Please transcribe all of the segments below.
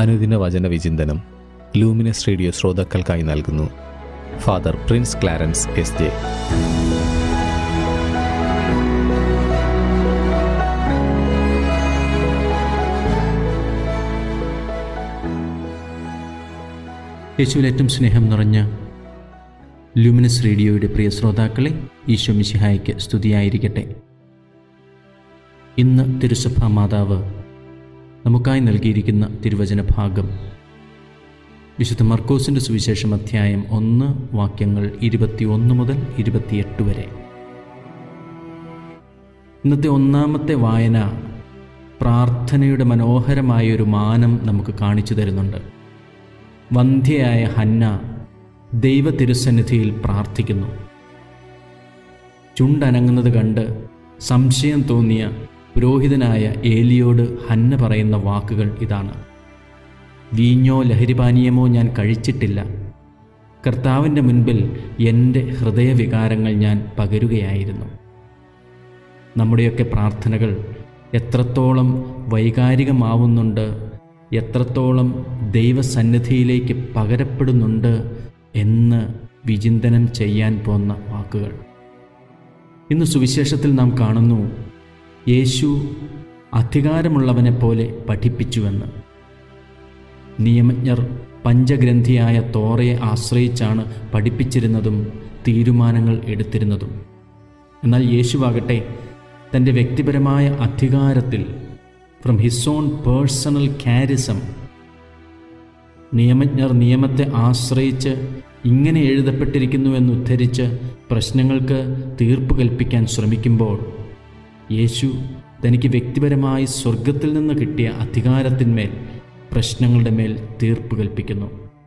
അനുദിന വചന വിചിന്തനം ലൂമിനസ് റേഡിയോ ശ്രോതാക്കൾക്കായി നൽകുന്നു father prince Clarence S J യേശുവിൽ ഏറ്റവും സ്നേഹം നിറഞ്ഞ ലൂമിനസ് റേഡിയോയുടെ പ്രിയ ശ്രോതാക്കളെ ഈശോ മിശിഹായ്ക്ക് സ്തുതിയായിരിക്കട്ടെ ഇന്ന് തിരുസഭാ മാതാവ് നമുക്കായി നൽകിയിരിക്കുന്ന തിരുവചന ഭാഗം വിശുദ്ധ മർക്കോസിൻ്റെ സുവിശേഷം അധ്യായം ഒന്ന് വാക്യങ്ങൾ ഇരുപത്തിയൊന്ന് മുതൽ ഇരുപത്തിയെട്ട് വരെ ഇന്നത്തെ ഒന്നാമത്തെ വായന പ്രാർത്ഥനയുടെ മനോഹരമായൊരു മാനം നമുക്ക് കാണിച്ചു തരുന്നുണ്ട് വന്ധ്യയായ ഹന്ന ദൈവ തിരുസന്നിധിയിൽ പ്രാർത്ഥിക്കുന്നു ചുണ്ടനങ്ങുന്നത് കണ്ട് സംശയം തോന്നിയ പുരോഹിതനായ ഏലിയോട് ഹന്ന പറയുന്ന വാക്കുകൾ ഇതാണ് വീഞ്ഞോ ലഹരിപാനീയമോ ഞാൻ കഴിച്ചിട്ടില്ല കർത്താവിൻ്റെ മുൻപിൽ എൻ്റെ ഹൃദയവികാരങ്ങൾ ഞാൻ പകരുകയായിരുന്നു നമ്മുടെയൊക്കെ പ്രാർത്ഥനകൾ എത്രത്തോളം വൈകാരികമാവുന്നുണ്ട് എത്രത്തോളം ദൈവസന്നിധിയിലേക്ക് പകരപ്പെടുന്നുണ്ട് എന്ന് വിചിന്തനം ചെയ്യാൻ പോന്ന വാക്കുകൾ ഇന്ന് സുവിശേഷത്തിൽ നാം കാണുന്നു യേശു അധികാരമുള്ളവനെ പോലെ പഠിപ്പിച്ചുവെന്ന് നിയമജ്ഞർ പഞ്ചഗ്രന്ഥിയായ തോറയെ ആശ്രയിച്ചാണ് പഠിപ്പിച്ചിരുന്നതും തീരുമാനങ്ങൾ എടുത്തിരുന്നതും എന്നാൽ യേശുവാകട്ടെ തൻ്റെ വ്യക്തിപരമായ അധികാരത്തിൽ from his own personal charism നിയമജ്ഞർ നിയമത്തെ ആശ്രയിച്ച് ഇങ്ങനെ എഴുതപ്പെട്ടിരിക്കുന്നു എന്ന് ഉദ്ധരിച്ച് പ്രശ്നങ്ങൾക്ക് തീർപ്പ് കൽപ്പിക്കാൻ ശ്രമിക്കുമ്പോൾ യേശു തനിക്ക് വ്യക്തിപരമായി സ്വർഗത്തിൽ നിന്ന് കിട്ടിയ അധികാരത്തിന്മേൽ പ്രശ്നങ്ങളുടെ മേൽ തീർപ്പ് കൽപ്പിക്കുന്നു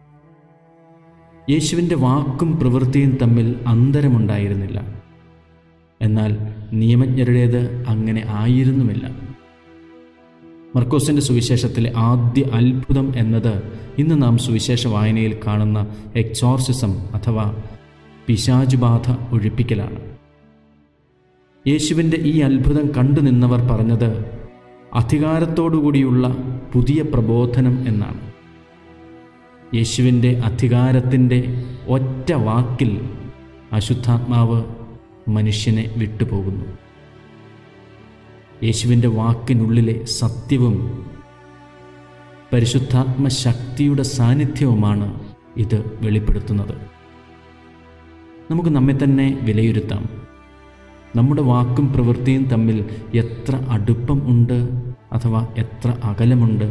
യേശുവിൻ്റെ വാക്കും പ്രവൃത്തിയും തമ്മിൽ അന്തരമുണ്ടായിരുന്നില്ല എന്നാൽ നിയമജ്ഞരുടേത് അങ്ങനെ ആയിരുന്നുമില്ല മർക്കോസിൻ്റെ സുവിശേഷത്തിലെ ആദ്യ അത്ഭുതം എന്നത് ഇന്ന് നാം സുവിശേഷ വായനയിൽ കാണുന്ന എക്സോർസിസം അഥവാ പിശാചുബാധ ഒഴിപ്പിക്കലാണ് യേശുവിൻ്റെ ഈ അത്ഭുതം കണ്ടു നിന്നവർ പറഞ്ഞത് അധികാരത്തോടുകൂടിയുള്ള പുതിയ പ്രബോധനം എന്നാണ് യേശുവിൻ്റെ അധികാരത്തിൻ്റെ ഒറ്റ വാക്കിൽ അശുദ്ധാത്മാവ് മനുഷ്യനെ വിട്ടുപോകുന്നു യേശുവിൻ്റെ വാക്കിനുള്ളിലെ സത്യവും പരിശുദ്ധാത്മ ശക്തിയുടെ സാന്നിധ്യവുമാണ് ഇത് വെളിപ്പെടുത്തുന്നത് നമുക്ക് നമ്മെ തന്നെ വിലയിരുത്താം നമ്മുടെ വാക്കും പ്രവൃത്തിയും തമ്മിൽ എത്ര അടുപ്പം ഉണ്ട് അഥവാ എത്ര അകലമുണ്ട്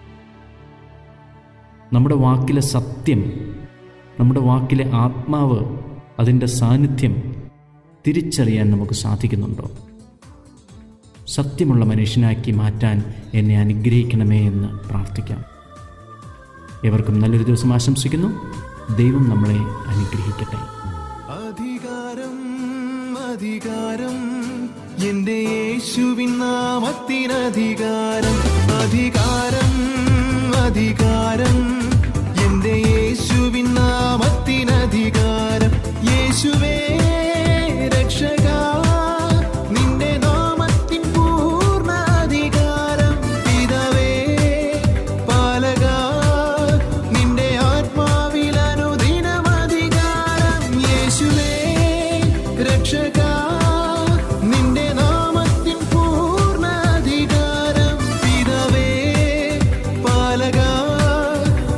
നമ്മുടെ വാക്കിലെ സത്യം നമ്മുടെ വാക്കിലെ ആത്മാവ് അതിൻ്റെ സാന്നിധ്യം തിരിച്ചറിയാൻ നമുക്ക് സാധിക്കുന്നുണ്ടോ സത്യമുള്ള മനുഷ്യനാക്കി മാറ്റാൻ എന്നെ അനുഗ്രഹിക്കണമേ എന്ന് പ്രാർത്ഥിക്കാം എവർക്കും നല്ലൊരു ദിവസം ആശംസിക്കുന്നു ദൈവം നമ്മളെ അനുഗ്രഹിക്കട്ടെ അധികാരം അധികാരം എന്റെ യേശുവിൻ നാമത്തിനധികാരം അധികാരം അധികാരം എന്റെ യേശുവിൻ നാമത്തിനധികാരം യേശുവേ രക്ഷക നിന്റെ നാമത്തിൻ പൂർണ്ണ അധികാരം പിതാവേ പാലക നിന്റെ ആത്മാവിൽ അനുദിനം അധികാരം യേശുവേ രക്ഷക നിന്റെ നാമത്തിൻ പൂർണ്ണ അധികാരം പിതാവേ പാലക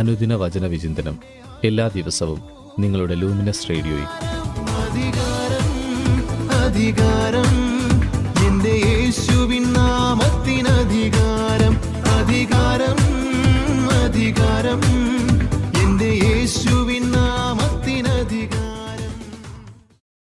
അനുദിന വചന വിചിന്തനം എല്ലാ ദിവസവും നിങ്ങളുടെ ലൂമിനസ് റേഡിയോയിൽ അധികാരം അധികാരം